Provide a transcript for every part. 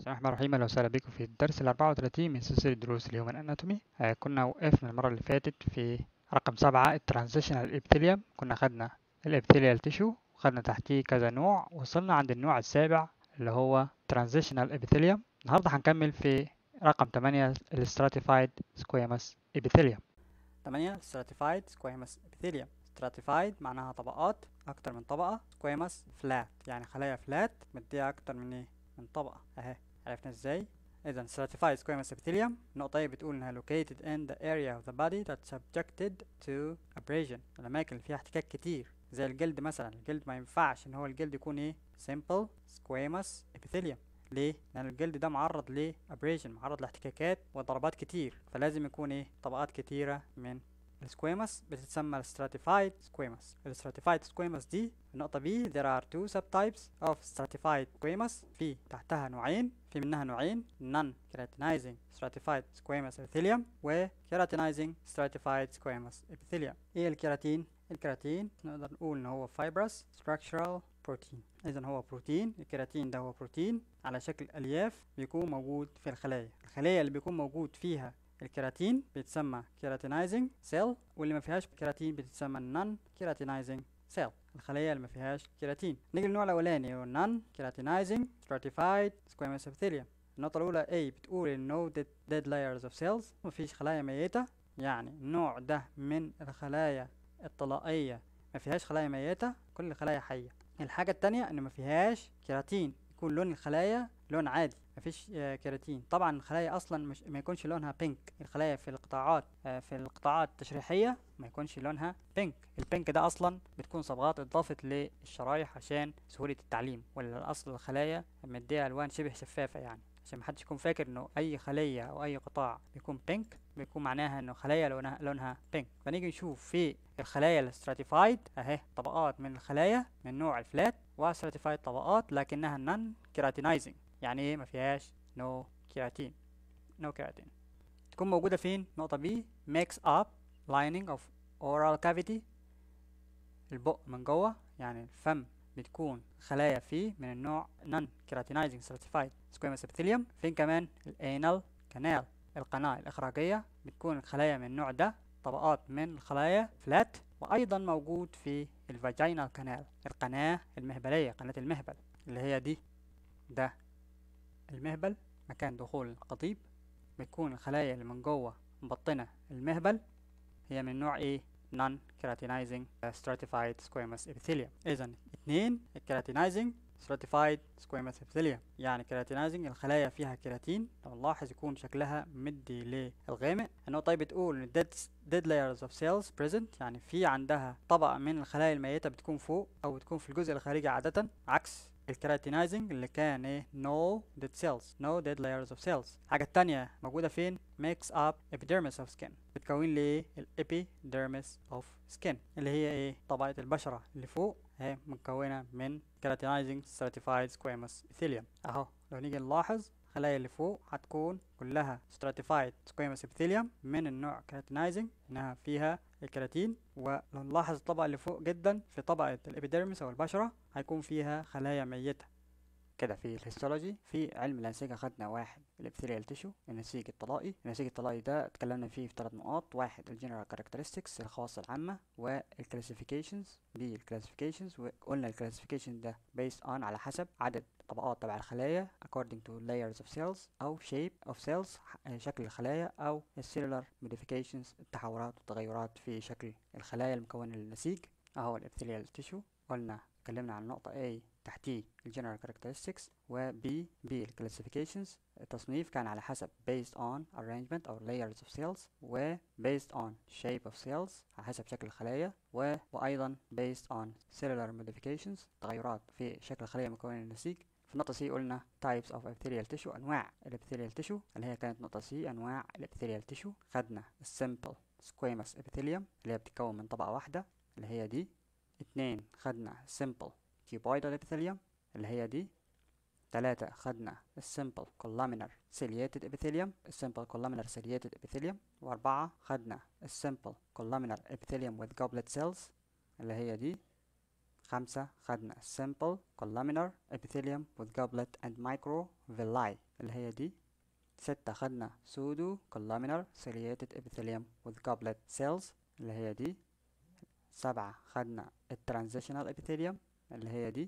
بسم الله الرحمن الرحيم اهلا وسهلا بكم في الدرس ال 34 من سلسلة دروس الهيومن اناتومي آه كنا وقفنا المرة اللي فاتت في رقم سبعة الترانزيشنال ابيثيليوم كنا خدنا الابيثيليال تيشو وخدنا تحتيه كذا نوع وصلنا عند النوع السابع اللي هو ترانزيشنال ابيثيليوم النهارده هنكمل في رقم 8 الستراتيفايد سكويموس ابيثيليوم 8 stratified squamous epithelium stratified معناها طبقات أكتر من طبقة squamous flat يعني خلايا flat مديها أكتر من إيه؟ من طبقة أهي عرفنا إزاي؟ إذا stratified squamous epithelium النقطة هي بتقول إنها located in the area of the body that's subjected to abrasion الأماكن اللي فيها احتكاك كتير زي الجلد مثلا الجلد ما ينفعش إن هو الجلد يكون إيه؟ simple squamous epithelium ليه؟ لأن الجلد ده معرض ل abrasion معرض لاحتكاكات وضربات كتير فلازم يكون ايه؟ طبقات كتيرة من السكويموس بتتسمى الستراتيفايد سكويموس الستراتيفايد سكويموس دي النقطة B there are two subtypes of stratified squamous في تحتها نوعين في منها نوعين non keratinizing stratified squamous epithelium و keratinizing stratified squamous epithelium ايه الكيراتين؟ الكيراتين نقدر نقول ان هو fibrous structural بروتين اذا هو بروتين الكيراتين ده هو بروتين على شكل الياف بيكون موجود في الخلايا الخلايا اللي بيكون موجود فيها الكيراتين بيتسمى كيراتينايزنج سيل واللي ما فيهاش كيراتين بتتسمى نون كيراتينايزنج سيل الخلايا اللي ما فيهاش كيراتين نيجي للنوع الاولاني هو نون كيراتينايزنج stratified squamous epithelium النقطة الأولى A بتقول إن no dead, dead layers of cells مفيش خلايا ميتة يعني النوع ده من الخلايا الطلائية ما فيهاش خلايا ميتة كل الخلايا حية الحاجة التانية إن ما فيهاش كيراتين يكون لون الخلايا لون عادي مفيش آه، كيراتين طبعا الخلايا اصلا مش ما يكونش لونها بينك الخلايا في القطاعات آه، في القطاعات التشريحيه ما يكونش لونها بينك البينك ده اصلا بتكون صبغات اضافت للشرايح عشان سهوله التعليم ولا الاصل الخلايا مديها الوان شبه شفافه يعني عشان محدش يكون فاكر انه اي خليه او اي قطاع بيكون بينك بيكون معناها انه خلايا لونها لونها بينك فنيجي نشوف في الخلايا الستراتيفايد اهي طبقات من الخلايا من نوع الفلات وستراتيفايد طبقات لكنها نون كيراتينايزنج يعني ايه ما فيهاش نو كيراتين نو كيراتين تكون موجودة فين نقطة بي mix up lining of oral cavity البق من جوه يعني الفم بتكون خلايا فيه من النوع non keratinizing stratified squamous epithelium فين كمان الانال كانال القناة الإخراجية بتكون الخلايا من النوع ده طبقات من الخلايا فلات وأيضا موجود في الفاجينال كانال القناة المهبلية قناة المهبل اللي هي دي ده المهبل مكان دخول القضيب بتكون الخلايا اللي من جوه مبطنة المهبل هي من نوع ايه non keratinizing stratified squamous epithelium اذا اتنين الكيراتينايزنج stratified squamous epithelium يعني كيراتينايزنج الخلايا فيها كيراتين لو نلاحظ يكون شكلها مدي للغامق النقطة طيب بتقول ان dead, dead layers of cells present يعني في عندها طبقة من الخلايا الميتة بتكون فوق او بتكون في الجزء الخارجي عادة عكس الكيراتينايزنج اللي كان ايه no dead cells no dead layers of cells الحاجة التانية موجودة فين mix up epidermis of skin بتكون لي ايه الابيديرمس of skin اللي هي ايه طبقة البشرة اللي فوق اهي مكونة من keratinizing stratified squamous epithelium اهو لو نيجي نلاحظ الخلايا اللي فوق هتكون كلها stratified squamous epithelium من النوع keratinizing انها فيها الكيراتين ولو نلاحظ الطبقة اللي فوق جدا في طبقة الابيديرمس او البشرة هيكون فيها خلايا ميتة كده في الهيستولوجي في علم الأنسجة خدنا واحد الابثيريال تيشو النسيج الطلائي النسيج الطلائي ده اتكلمنا فيه في ثلاث نقاط واحد الجنرال كاركترستكس الخواص العامة والكلاسيفيكيشنز دي الكلاسيفيكيشنز وقلنا الكلاسيفيكيشن ده based on على حسب عدد طبقات تبع الخلايا according to layers of cells أو shape of cells ح- شكل الخلايا أو السيلولار modifications التحورات والتغيرات في شكل الخلايا المكونة للنسيج أهو الابثيريال تيشو قلنا اتكلمنا عن نقطة A تحتيه الجنرال characteristics و B B الكلاسيفيكيشنز التصنيف كان على حسب based on arrangement أو layers of cells و based on shape of cells على حسب شكل الخلايا و وأيضا based on cellular modifications تغيرات في شكل الخلايا المكونة للنسيج في النقطة C قلنا types of epithelial tissue أنواع الابيثيليال tissue اللي هي كانت نقطة C أنواع الابيثيليال tissue خدنا السمبل squamous epithelium اللي هي بتتكون من طبقة واحدة اللي هي دي اتنين خدنا simple cuboidal epithelium اللي هي دي تلاتة خدنا السمبل columnar ciliated epithelium السمبل columnar ciliated epithelium وأربعة خدنا السمبل columnar epithelium with goblet cells اللي هي دي خمسة خدنا simple columnar epithelium with goblet and microvilli اللي هي دي ستة خدنا pseudo columnar ciliated epithelium with goblet cells اللي هي دي سبعة خدنا الترانزيشنال epithelium اللي هي دي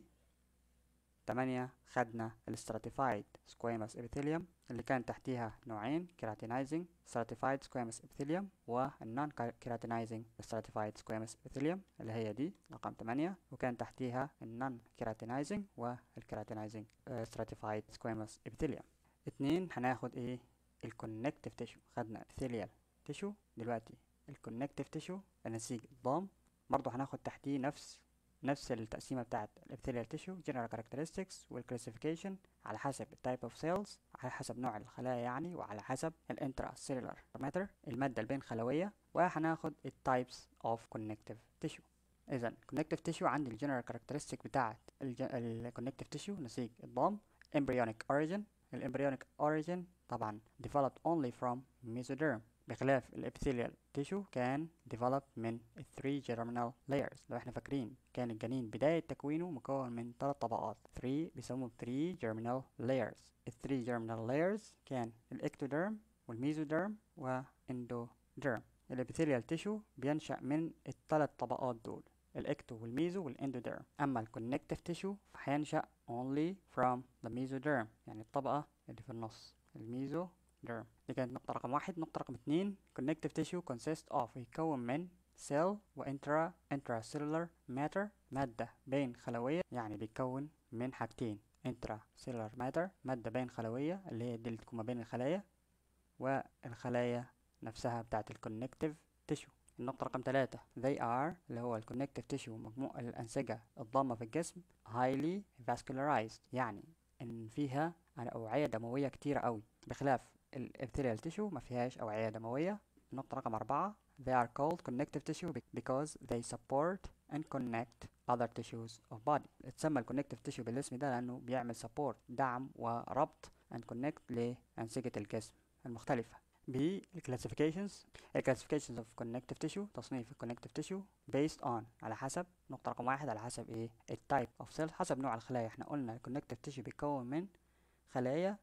تمانية خدنا الستراتيفايد سكويموس epithelium اللي كان تحتيها نوعين كيراتينايزنج stratified squamous epithelium والنون كيراتينايزنج stratified squamous epithelium اللي هي دي رقم تمانية وكان تحتيها النون كيراتينايزنج والكيراتينايزنج stratified squamous epithelium اتنين هناخد ايه الكونكتيف تيشو خدنا epithelial تيشو دلوقتي الكونكتيف تيشو النسيج الضام برضه هناخد تحتيه نفس نفس التقسيمة بتاعت الابيثيليال تيشو general characteristics والكلاسيفيكيشن على حسب التايب اوف سيلز على حسب نوع الخلايا يعني وعلى حسب الانترا سيلولار ماتر المادة البين خلوية وهناخد التايبس اوف كونكتيف تيشو اذا كونكتيف تيشو عندي الجنرال كاركترستيك بتاعت الكونكتيف تيشو نسيج الضام embryonic origin الامبريونيك origin طبعا developed only from mesoderm بخلاف الابيثيليال تيشو كان developed من 3 germinal layers لو احنا فاكرين كان الجنين بداية تكوينه مكون من ثلاث طبقات 3 بيسموهم 3 germinal layers ال 3 germinal layers كان الاكتوديرم والميزوديرم واندوديرم الابيثيليال تيشو بينشأ من الثلاث طبقات دول الاكتو والميزو والاندوديرم اما الكونكتيف تيشو فهينشأ only from the mesoderm يعني الطبقة اللي في النص الميزو derm دي كانت نقطة رقم واحد نقطة رقم اتنين connective tissue consists of يتكون من cell و intra intracellular matter مادة بين خلوية يعني بيتكون من حاجتين intracellular matter مادة بين خلوية اللي هي دي اللي تكون ما بين الخلايا والخلايا نفسها بتاعت الكونكتيف تيشو النقطة رقم ثلاثة they are اللي هو الكونكتيف تيشو مجموع الأنسجة الضامة في الجسم highly vascularized يعني إن فيها أوعية دموية كتيرة أوي بخلاف الابيثيليال تيشو ما فيهاش أوعية دموية النقطة رقم أربعة they are called connective tissue because they support and connect other tissues of body اتسمى الكونكتيف تيشو بالاسم ده لأنه بيعمل support دعم وربط and connect لأنسجة الجسم المختلفة ب classifications classifications of connective tissue تصنيف الكونكتيف تيشو based on على حسب نقطة رقم واحد على حسب ايه التايب of cells حسب نوع الخلايا احنا قلنا الكونكتيف تيشو بيتكون من خلايا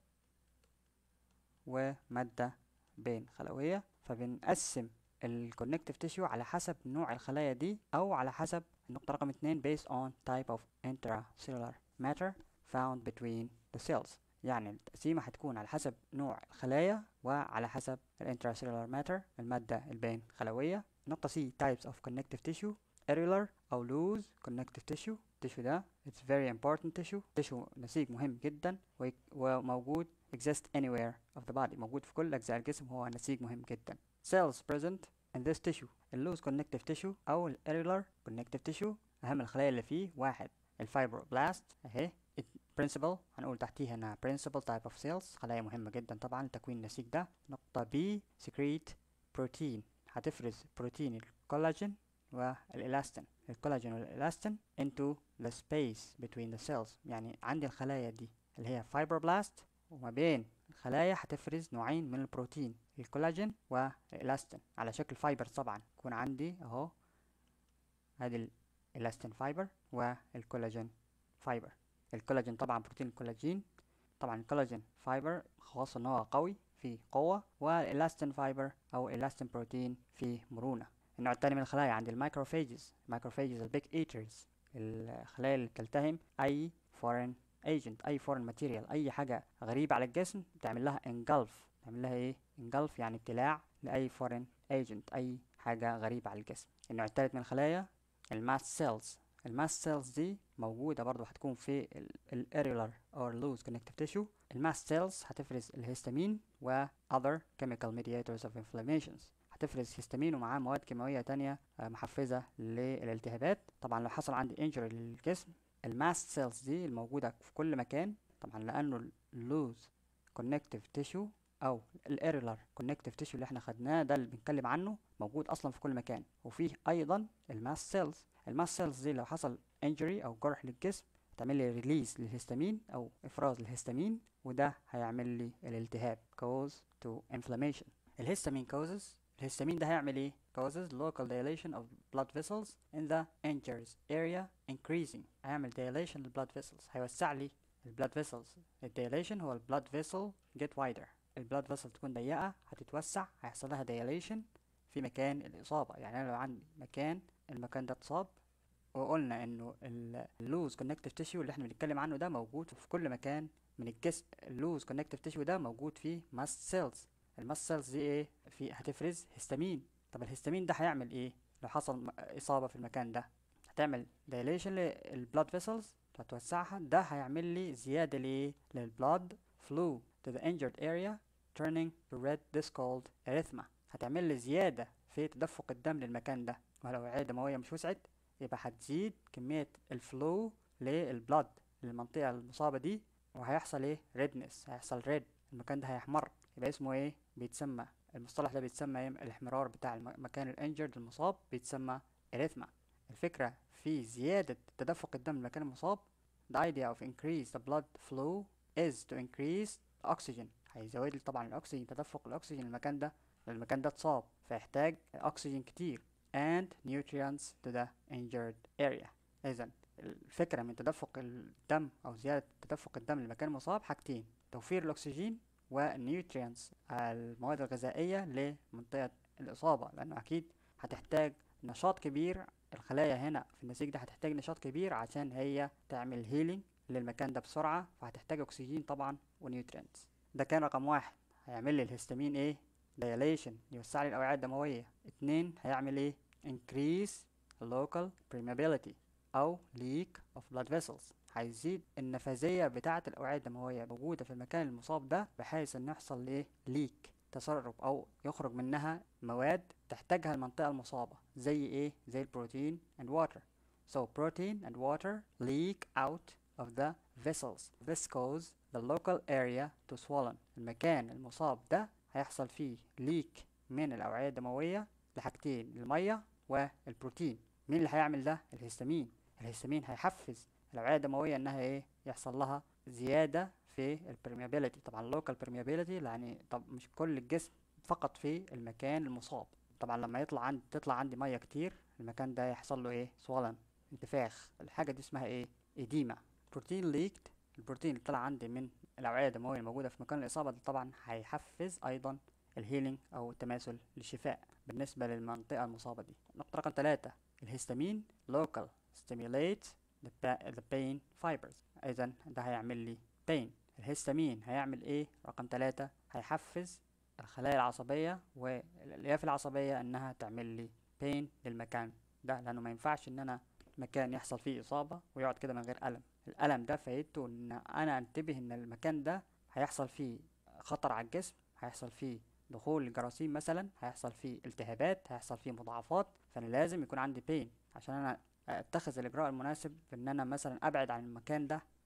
ومادة بين خلوية فبنقسم الكونكتيف تيشو على حسب نوع الخلايا دي أو على حسب النقطة رقم اتنين based on type of intracellular matter found between the cells يعني التقسيمة هتكون على حسب نوع الخلايا وعلى حسب الانتراسيلولار ماتر المادة البين خلوية نقطة C types of connective tissue areolar أو loose connective tissue التيشو ده it's very important tissue تيشو نسيج مهم جدا وموجود exist anywhere of the body موجود في كل أجزاء الجسم هو نسيج مهم جدا cells present in this tissue اللوز connective tissue أو الاريولار connective tissue أهم الخلايا اللي فيه واحد الفايبروبلاست أهي principal هنقول تحتيها انها principal type of cells خلايا مهمة جدا طبعا لتكوين النسيج ده نقطة B secrete protein هتفرز بروتين الكولاجين والإلاستين الكولاجين والإلاستين into the space between the cells يعني عندي الخلايا دي اللي هي fibroblast وما بين الخلايا هتفرز نوعين من البروتين الكولاجين والإلاستين على شكل فايبر طبعا يكون عندي اهو ادي الإلاستين فايبر والكولاجين فايبر الكولاجين طبعا بروتين الكولاجين طبعا الكولاجين فايبر خاص ان هو قوي فيه قوة والالاستين فايبر او الاستين بروتين فيه مرونة النوع التاني من الخلايا عند المايكروفاجز المايكروفاجز البيك ايترز الخلايا اللي بتلتهم اي فورين ايجنت اي فورين ماتيريال اي حاجة غريبة على الجسم بتعمل لها انجلف تعمل لها ايه انجلف يعني ابتلاع لاي فورين ايجنت اي حاجة غريبة على الجسم النوع التالت من الخلايا الماست سيلز الماست سيلز دي موجودة برضو هتكون في الاريولار or loose connective tissue الماست سيلز هتفرز الهستامين و other chemical mediators of inflammations هتفرز هستامين ومعاه مواد كيماوية تانية محفزة للالتهابات طبعا لو حصل عندي injury للجسم الماست سيلز دي الموجودة في كل مكان طبعا لأنه loose connective tissue أو الاريولار connective tissue اللي احنا خدناه ده اللي بنتكلم عنه موجود أصلا في كل مكان وفيه أيضا الماست سيلز الماست سيلز دي لو حصل injury او جرح للجسم تعمل لي ريليز للهستامين او افراز الهستامين وده هيعمل لي الالتهاب cause to inflammation الهستامين causes الهستامين ده هيعمل ايه causes local dilation of blood vessels in the injured area increasing هيعمل dilation للبلاد vessels هيوسع لي البلاد فيسلز الديليشن هو البلاد فيسل get wider البلاد فيسل تكون ضيقة هتتوسع هيحصل لها ديليشن في مكان الإصابة يعني أنا لو عندي مكان المكان ده اتصاب وقلنا إنه اللوز كونكتيف تيشيو اللي احنا بنتكلم عنه ده موجود في كل مكان من الجسم اللوز كونكتيف تيشيو ده موجود فيه ماست سيلز الماست سيلز دي ايه في هتفرز هيستامين طب الهيستامين ده هيعمل ايه لو حصل إصابة في المكان ده هتعمل دايليشن للبلاد فيسلز هتوسعها ده هيعمل لي زيادة ليه للبلاد flow to the injured area turning to red this called erythema هتعمل لي زيادة في تدفق الدم للمكان ده ولو الأوعية الدموية مش وسعت يبقى هتزيد كمية الفلو للبلاد للمنطقة المصابة دي وهيحصل ايه redness هيحصل red المكان ده هيحمر يبقى اسمه ايه بيتسمى المصطلح ده بيتسمى ايه الاحمرار بتاع المكان الانجرد المصاب بيتسمى erythema الفكرة في زيادة تدفق الدم للمكان المصاب the idea of increase the blood flow is to increase oxygen هيزود لي طبعا الاكسجين تدفق الاكسجين للمكان ده المكان ده اتصاب فيحتاج اكسجين كتير and nutrients to the injured area اذا الفكرة من تدفق الدم او زيادة تدفق الدم للمكان المصاب حاجتين توفير الاكسجين والنيوترينتس المواد الغذائية لمنطقة الإصابة لأنه أكيد هتحتاج نشاط كبير الخلايا هنا في النسيج ده هتحتاج نشاط كبير عشان هي تعمل هيلينج للمكان ده بسرعة فهتحتاج أكسجين طبعا ونيوترينتس ده كان رقم واحد هيعمل لي الهستامين ايه دايليشن يوسع لي الأوعية الدموية اتنين هيعمل ايه increase local permeability أو leak of blood vessels هيزيد النفاذية بتاعة الأوعية الدموية موجودة في المكان المصاب ده بحيث إن يحصل ليه ليك تسرب أو يخرج منها مواد تحتاجها المنطقة المصابة زي إيه؟ زي البروتين and water so protein and water leak out of the vessels this cause the local area to swollen المكان المصاب ده هيحصل فيه ليك من الأوعية الدموية لحاجتين المية والبروتين مين اللي هيعمل ده؟ الهستامين الهستامين هيحفز الأوعية الدموية إنها إيه؟ يحصل لها زيادة في البرميابيليتي طبعا local permeability يعني طب مش كل الجسم فقط في المكان المصاب طبعا لما يطلع عندي تطلع عندي ميه كتير المكان ده يحصل له ايه swollen انتفاخ الحاجه دي اسمها ايه اديما بروتين ليكد البروتين اللي طلع عندي من الاوعيه الدمويه الموجوده في مكان الاصابه ده طبعا هيحفز ايضا الهيلينج او التماثل للشفاء بالنسبه للمنطقه المصابه دي نقطه رقم ثلاثة الهستامين local stimulates the, the pain fibers اذا ده هيعمل لي pain الهستامين هيعمل ايه رقم ثلاثة هيحفز الخلايا العصبية والالياف العصبية انها تعمل لي بين للمكان ده لانه ما ينفعش ان انا مكان يحصل فيه اصابة ويقعد كده من غير الم الالم ده فايدته ان انا انتبه ان المكان ده هيحصل فيه خطر على الجسم هيحصل فيه دخول الجراثيم مثلا هيحصل فيه التهابات هيحصل فيه مضاعفات فانا لازم يكون عندي بين عشان انا اتخذ الاجراء المناسب في ان انا مثلا ابعد عن المكان ده